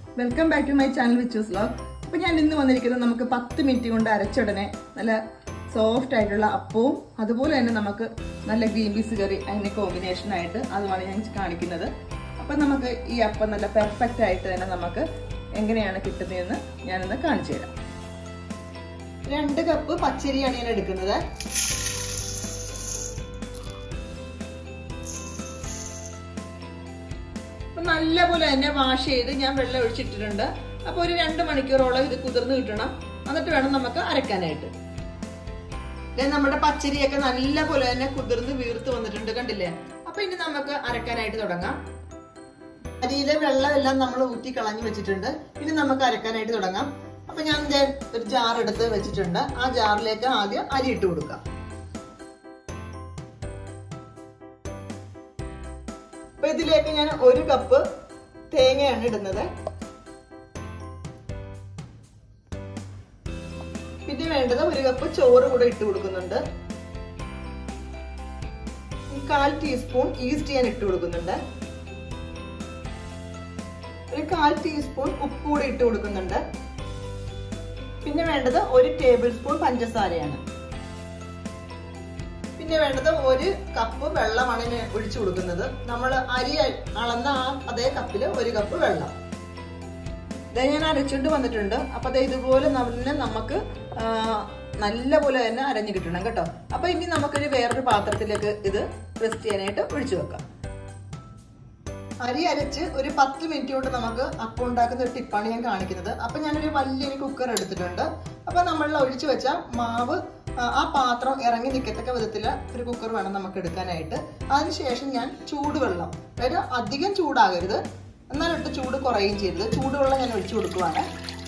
welcome back to my channel Vichus vlog അപ്പൊ ഞാൻ ഇന്ന് വന്നിരിക്കുന്നത് നമുക്ക് പത്ത് മിനിറ്റ് കൊണ്ട് അരച്ചുടനെ നല്ല സോഫ്റ്റ് ആയിട്ടുള്ള അപ്പവും അതുപോലെ തന്നെ നമുക്ക് നല്ല ഗ്രീൻ പീസ് കറി അതിന്റെ കോമ്പിനേഷൻ ആയിട്ട് അതുമാണ് ഞാൻ കാണിക്കുന്നത് അപ്പൊ നമുക്ക് ഈ അപ്പം നല്ല പെർഫെക്റ്റ് ആയിട്ട് തന്നെ നമുക്ക് എങ്ങനെയാണ് കിട്ടുന്നതെന്ന് ഞാനൊന്ന് കാണിച്ചു തരാം രണ്ട് കപ്പ് പച്ചരിയാണ് ഞാൻ എടുക്കുന്നത് അപ്പൊ നല്ലപോലെ തന്നെ വാഷ് ചെയ്ത് ഞാൻ വെള്ളം ഒഴിച്ചിട്ടിട്ടുണ്ട് അപ്പൊ ഒരു രണ്ട് മണിക്കൂറോളം ഇത് കുതിർന്ന് കിട്ടണം എന്നിട്ട് വേണം നമുക്ക് അരക്കാനായിട്ട് ദേ നമ്മുടെ പച്ചരിയൊക്കെ നല്ലപോലെ തന്നെ കുതിർന്ന് വീർത്ത് വന്നിട്ടുണ്ട് കണ്ടില്ലേ അപ്പൊ ഇനി നമുക്ക് അരക്കാനായിട്ട് തുടങ്ങാം അരിയിലെ വെള്ളമെല്ലാം നമ്മൾ ഊറ്റി കളഞ്ഞു വെച്ചിട്ടുണ്ട് ഇനി നമുക്ക് അരക്കാനായിട്ട് തുടങ്ങാം അപ്പൊ ഞാൻ ദേ ഒരു ജാർ എടുത്ത് വെച്ചിട്ടുണ്ട് ആ ജാറിലേക്ക് ആദ്യം അരി ഇട്ട് കൊടുക്കാം അപ്പൊ ഇതിലേക്ക് ഞാൻ ഒരു കപ്പ് തേങ്ങയാണ് ഇടുന്നത് പിന്നെ വേണ്ടത് ഒരു കപ്പ് ചോറ് കൂടെ ഇട്ട് കൊടുക്കുന്നുണ്ട് കാൽ ടീസ്പൂൺ ഈസ്റ്റ് ഞാൻ ഇട്ട് കൊടുക്കുന്നുണ്ട് ഒരു കാൽ ടീസ്പൂൺ ഉപ്പ് കൂടെ ഇട്ട് കൊടുക്കുന്നുണ്ട് പിന്നെ വേണ്ടത് ഒരു ടേബിൾ സ്പൂൺ പഞ്ചസാരയാണ് പിന്നെ വേണ്ടത് ഒരു കപ്പ് വെള്ളമാണ് ഞാൻ ഒഴിച്ചു കൊടുക്കുന്നത് നമ്മൾ അരി അളന്ന ആ അതേ കപ്പിൽ ഒരു കപ്പ് വെള്ളം ഇത് ഞാൻ അരച്ചുകൊണ്ട് വന്നിട്ടുണ്ട് അപ്പൊ അത് ഇതുപോലെ തന്നെ നമുക്ക് നല്ല പോലെ തന്നെ അരഞ്ഞു കിട്ടണം കേട്ടോ അപ്പൊ ഇനി നമുക്കൊരു വേറൊരു പാത്രത്തിലേക്ക് ഇത് റെസ്റ്റ് ചെയ്യാനായിട്ട് ഒഴിച്ചു വെക്കാം അരി അരച്ച് ഒരു പത്ത് മിനിറ്റ് കൊണ്ട് നമുക്ക് അപ്പം ഉണ്ടാക്കുന്ന ഒരു ടിപ്പാണ് ഞാൻ കാണിക്കുന്നത് അപ്പൊ ഞാനൊരു വലിയൊരു കുക്കർ എടുത്തിട്ടുണ്ട് അപ്പൊ നമ്മൾ ഒഴിച്ചു വെച്ച മാവ് ആ പാത്രം ഇറങ്ങി നിൽക്കത്തക്ക വിധത്തിൽ ഒരു കുക്കർ വേണം നമുക്ക് എടുക്കാനായിട്ട് അതിനുശേഷം ഞാൻ ചൂടുവെള്ളം അതായത് അധികം ചൂടാകരുത് എന്നാലിട്ട് ചൂട് കുറയുകയും ചെയ്യരുത് ചൂടുവെള്ളം ഞാൻ ഒഴിച്ചു കൊടുക്കുവാണ്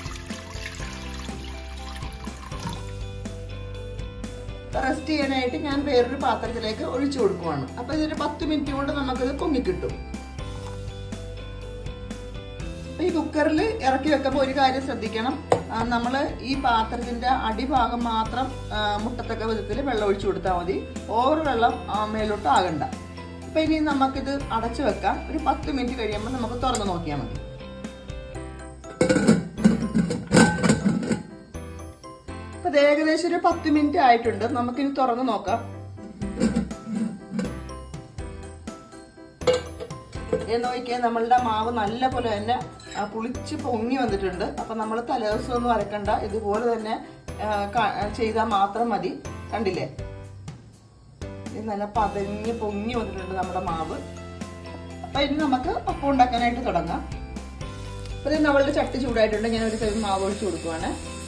റെസ്റ്റ് ചെയ്യാനായിട്ട് ഞാൻ വേറൊരു പാത്രത്തിലേക്ക് ഒഴിച്ചു കൊടുക്കുവാണ് അപ്പൊ ഇതൊരു പത്ത് മിനിറ്റ് കൊണ്ട് നമുക്കിത് പൊങ്ങിക്കിട്ടും ഈ കുക്കറിൽ ഇറക്കി വെക്കുമ്പോൾ ഒരു കാര്യം ശ്രദ്ധിക്കണം നമ്മൾ ഈ പാത്രത്തിന്റെ അടിഭാഗം മാത്രം മുട്ടത്തക്ക വിധത്തിൽ വെള്ളം ഒഴിച്ചു കൊടുത്താൽ മതി ഓവർ വെള്ളം മേലോട്ട് ആകണ്ട അപ്പൊ ഇനി നമുക്കിത് അടച്ചു വെക്കാം ഒരു പത്ത് മിനിറ്റ് കഴിയുമ്പോൾ നമുക്ക് തുറന്നു നോക്കിയാൽ മതി അപ്പൊ ഇത് ഏകദേശം ഒരു പത്ത് മിനിറ്റ് ആയിട്ടുണ്ട് നമുക്കിനി തുറന്നു നോക്കാം നോക്കിയാൽ നമ്മളുടെ മാവ് നല്ല പോലെ തന്നെ പുളിച്ച് പൊങ്ങി വന്നിട്ടുണ്ട് അപ്പൊ നമ്മൾ തലേദിവസം ഒന്നും അരക്കണ്ട ഇതുപോലെ തന്നെ ചെയ്താൽ മാത്രം മതി കണ്ടില്ലേ ഇത് നല്ല പതഞ്ഞ് പൊങ്ങി വന്നിട്ടുണ്ട് നമ്മുടെ മാവ് അപ്പൊ ഇനി നമുക്ക് അപ്പം ഉണ്ടാക്കാനായിട്ട് തുടങ്ങാം അപ്പൊ ഇത് നമ്മളുടെ ചട്ടി ചൂടായിട്ടുണ്ട് ഞാൻ ഒരു സൈഡ് മാവ് ഒഴിച്ചു കൊടുക്കുവാണ്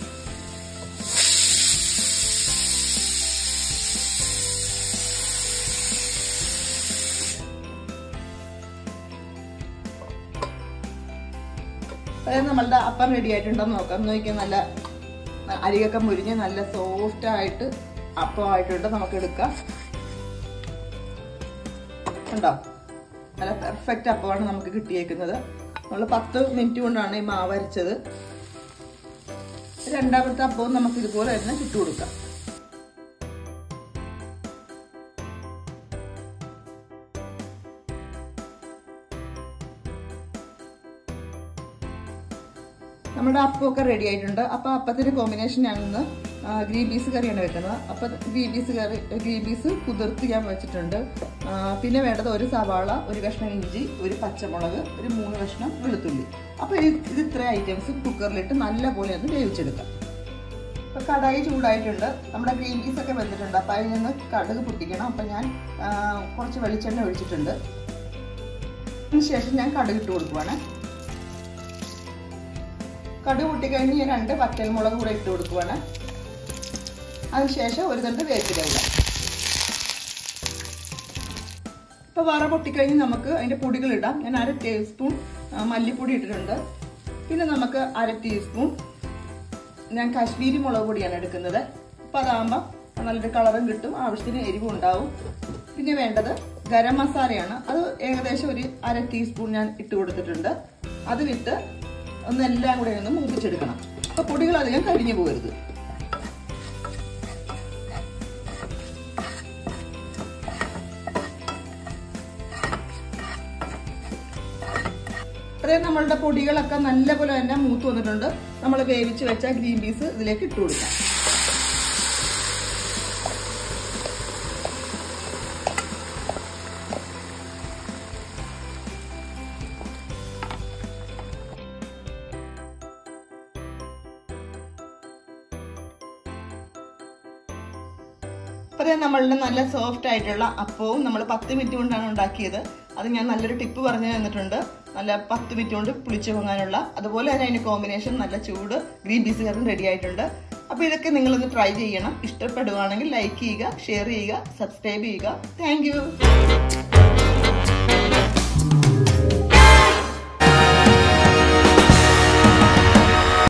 അതായത് നമ്മളുടെ അപ്പം റെഡി ആയിട്ടുണ്ടെന്ന് നോക്കാം നോക്കിയാൽ നല്ല അരികൊക്കെ മുരിഞ്ഞ് നല്ല സോഫ്റ്റ് ആയിട്ട് അപ്പമായിട്ടുണ്ട് നമുക്ക് എടുക്കാം ഉണ്ടോ നല്ല പെർഫെക്റ്റ് അപ്പമാണ് നമുക്ക് കിട്ടിയേക്കുന്നത് നമ്മൾ പത്ത് മിനിറ്റ് കൊണ്ടാണ് ഈ മാവ് അരച്ചത് രണ്ടാമത്തെ അപ്പവും നമുക്ക് ഇതുപോലെ തന്നെ ചുട്ടു കൊടുക്കാം നമ്മുടെ അപ്പമൊക്കെ റെഡി ആയിട്ടുണ്ട് അപ്പൊ അപ്പത്തിന്റെ കോമ്പിനേഷൻ ഞാനിന്ന് ഗ്രീൻ പീസ് കറിയാണ് വെക്കുന്നത് അപ്പൊ green peas curry green peas കുതിർത്ത് ഞാൻ വെച്ചിട്ടുണ്ട് പിന്നെ വേണ്ടത് ഒരു സവാള ഒരു കഷ്ണം ഇഞ്ചി ഒരു പച്ചമുളക് ഒരു മൂന്ന് കഷ്ണം വെളുത്തുള്ളി അപ്പൊ ഇത് ഇത്ര ഐറ്റംസ് കുക്കറിലിട്ട് നല്ല പോലെ ഒന്ന് വേവിച്ചെടുക്കാം അപ്പൊ കടായി ചൂടായിട്ടുണ്ട് നമ്മുടെ ഗ്രീൻ പീസ് ഒക്കെ വെച്ചിട്ടുണ്ട് അപ്പൊ അതിൽ നിന്ന് കടുക് പൊട്ടിക്കണം അപ്പൊ ഞാൻ കുറച്ച് വെളിച്ചെണ്ണ ഒഴിച്ചിട്ടുണ്ട് അതിനുശേഷം ഞാൻ കടുക് ഇട്ട് കൊടുക്കുവാണ് കടുക് പൊട്ടിക്കഴിഞ്ഞ് ഞാൻ രണ്ട് പച്ചമുളക് കൂടെ ഇട്ട് കൊടുക്കുവാണ് അതിനുശേഷം ഒരു തണ്ട് വേപ്പിലല്ല ഇപ്പൊ വറ പൊട്ടിക്കഴിഞ്ഞ് നമുക്ക് അതിന്റെ പൊടികൾ ഇടാം ഞാൻ അര ടേബിൾ സ്പൂൺ മല്ലിപ്പൊടി ഇട്ടിട്ടുണ്ട് പിന്നെ നമുക്ക് അര ടീസ്പൂൺ ഞാൻ കാശ്മീരി മുളക് പൊടിയാണ് എടുക്കുന്നത് അപ്പൊ അതാകുമ്പോൾ നല്ലൊരു കളറും കിട്ടും ആവശ്യത്തിന് എരിവും ഉണ്ടാവും പിന്നെ വേണ്ടത് ഗരം മസാലയാണ് അത് ഏകദേശം ഒരു അര ടീസ്പൂൺ ഞാൻ ഇട്ട് കൊടുത്തിട്ടുണ്ട് അത് വിട്ട് ഒന്നെല്ലാം കൂടെ ഒന്ന് മൂപ്പിച്ചെടുക്കണം അപ്പൊ പൊടികൾ അധികം കരിഞ്ഞു പോകരുത് അതേ നമ്മളുടെ പൊടികളൊക്കെ നല്ലപോലെ തന്നെ മൂത്ത് വന്നിട്ടുണ്ട് നമ്മൾ വേവിച്ച് വെച്ച ഗ്രീൻ പീസ് ഇതിലേക്ക് ഇട്ട് കൊടുക്കാം അപ്പോൾ നമ്മളുടെ നല്ല സോഫ്റ്റ് ആയിട്ടുള്ള അപ്പവും നമ്മൾ പത്ത് മിനിറ്റ് കൊണ്ടാണ് ഉണ്ടാക്കിയത് അത് ഞാൻ നല്ലൊരു ടിപ്പ് പറഞ്ഞു തന്നിട്ടുണ്ട് നല്ല പത്ത് മിനിറ്റ് കൊണ്ട് പുളിച്ചു പൊങ്ങാനുള്ള അതുപോലെ തന്നെ അതിന് കോമ്പിനേഷൻ നല്ല ചൂട് ഗ്രീൻ പീസ് കറിയും റെഡി ആയിട്ടുണ്ട് അപ്പോൾ ഇതൊക്കെ നിങ്ങളൊന്ന് ട്രൈ ചെയ്യണം ഇഷ്ടപ്പെടുകയാണെങ്കിൽ ലൈക്ക് ചെയ്യുക ഷെയർ ചെയ്യുക സബ്സ്ക്രൈബ് ചെയ്യുക താങ്ക്